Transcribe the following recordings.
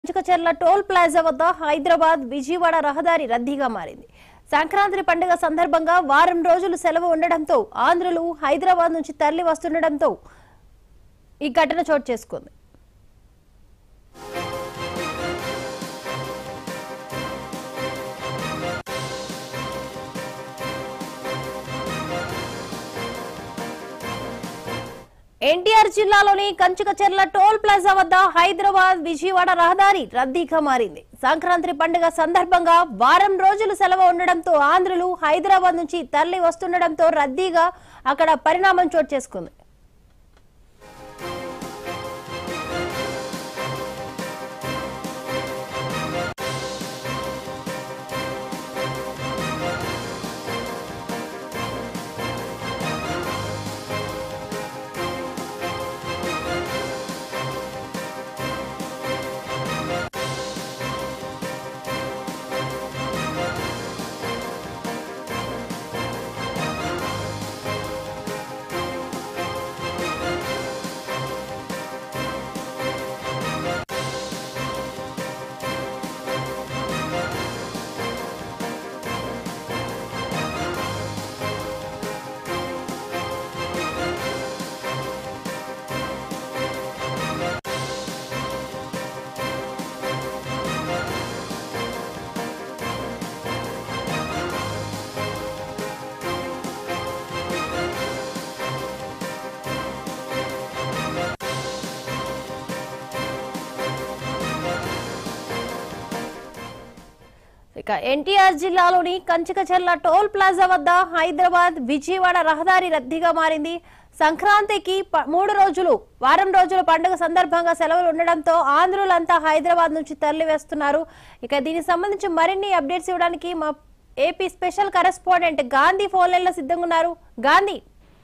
కంచుకచెర్ల toll plaza వద్ద హైదరాబాద్ విజయవాడ రహదారి రద్దీగా మారింది సంక్రాంతి పండుగ సందర్భంగా వారం రోజులు సెలవు ఉండడంతో ఆంధ్రులు హైదరాబాద్ నుంచి తరలి వస్తుండటంతో ఈ ఘటన చోటు చేసుకుంది ఎన్టీఆర్ జిల్లాలోని కంచుకచెర్ల టోల్ ప్లాజా వద్ద హైదరాబాద్ విజయవాడ రహదారి రద్దీగా మారింది సంక్రాంతి పండుగ సందర్భంగా వారం రోజులు సెలవు ఉండడంతో ఆంధ్రులు హైదరాబాద్ నుంచి తరలి వస్తుండడంతో రద్దీగా అక్కడ పరిణామం చోటు చేసుకుంది ఇక ఎన్టీఆర్ జిల్లాలోని కంచికచెర్ల టోల్ ప్లాజా వద్ద హైదరాబాద్ విజయవాడ రహదారి రద్దీగా మారింది సంక్రాంతికి ప- మూడు రోజులు వారం రోజుల పండుగ సందర్భంగా సెలవులు ఉండడంతో ఆంధ్రులంతా హైదరాబాద్ నుంచి తరలి వేస్తున్నారు ఇక దీనికి సంబంధించి మరిన్ని అప్డేట్స్ ఇవ్వడానికి మా AP special correspondent Gandhi phone line లో సిద్ధంగా ఉన్నారు గాంధీ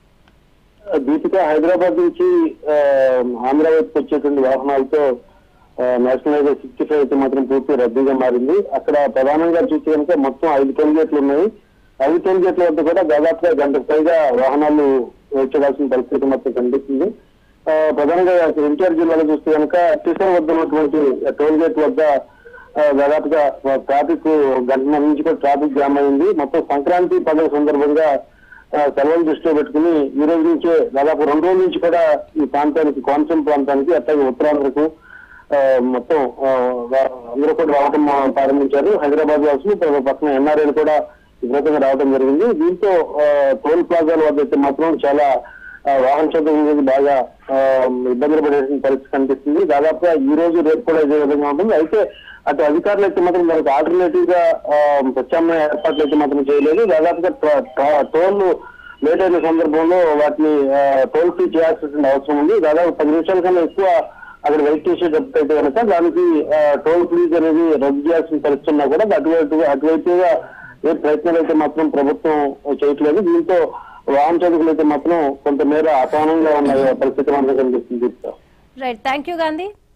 దీపిక హైదరాబాద్ నుంచి ఆ, ఆంధ్ర వైపుకి వచ్చేటువంటి వాహనాలతో ఆ, నేషనల్ హైవే సిక్స్టీ ఫైవ్ అయితే మాత్రం పూర్తి రద్దీగా మారింది అక్కడ ప్రధానంగా చూస్తే కనుక మొత్తం ఐదు టోల్ గేట్లు ఉన్నాయి ఐదు టోల్ గేట్ల వద్ద కూడా దాదాపుగా గంటకు పైగా వాహనాలు వేయించాల్సిన పరిస్థితి మొత్తం కనిపిస్తుంది ఆ, ప్రధానంగా ఎన్టీఆర్ జిల్లాలో చూస్తే కనుక టిసర్ వద్ద ఉన్నటువంటి టోల్ గేట్ వద్ద ఆ, దాదాపుగా ట్రాఫిక్ గంటన్నర నుంచి కూడా ట్రాఫిక్ జామ్ అయింది మొత్తం సంక్రాంతి పండుగ సందర్భంగా ఆ, సెలవులు దృష్టిలో పెట్టుకుని ఈ రోజు నుంచే దాదాపు రెండు రోజుల నుంచి కూడా ఈ ప్రాంతానికి కోనసీమ ప్రాంతానికి అట్లాగే ఉత్తరాంధ్రకు ఆ, మొత్తం ఆ, వా- అందరూ కూడా రావడం ఆ, ప్రారంభించారు హైదరాబాద్ వాసులు ప- పక్కన ఎన్ఆర్ఐలు కూడా విపరీతంగా రావడం జరిగింది దీంతో ఆ, టోల్ ప్లాజాల వద్ద అయితే మాత్రం చాలా ఆ, వాహన చదువు అనేది బాగా ఆ, ఇబ్బందులు పడే పరిస్థితి కనిపిస్తుంది దాదాపుగా ఈ రోజు రేపు కూడా ఇదే విధంగా ఉంటుంది అయితే అటు అధికారులు అయితే మాత్రం దానికి ఆల్టర్నేటివ్ గా ఆ, ప్రత్యామ్నాయ ఏర్పాట్లు అయితే మాత్రం చేయలేదు దాదాపుగా ట్రా- ట్రా- టోల్ లేట్ అయిన సందర్భంలో వాటిని ఆ, టోల్ ఫ్రీ చేయాల్సిన అవసరం ఉంది దాదాపు పది నిమిషాల కన్నా ఎక్కువ అక్కడ వెయిట్ చేసేటప్పుడు అయితే కనుక దానికి ఆ, టోల్ ఫీజ్ అనేది రద్దు చేయాల్సిన పరిస్థితి ఉన్నా కూడా అటువైపు అటువైపుగా ఏ ప్రయత్నాలు అయితే మాత్రం ప్రభుత్వం చేయట్లేదు దీంతో వాహన చదువులు అయితే మాత్రం కొంతమేర అసహనంగా ఉన్న పరిస్థితి మనకు కనిపిస్తుంది రైట్ థ్యాంక్ యూ గాంధీ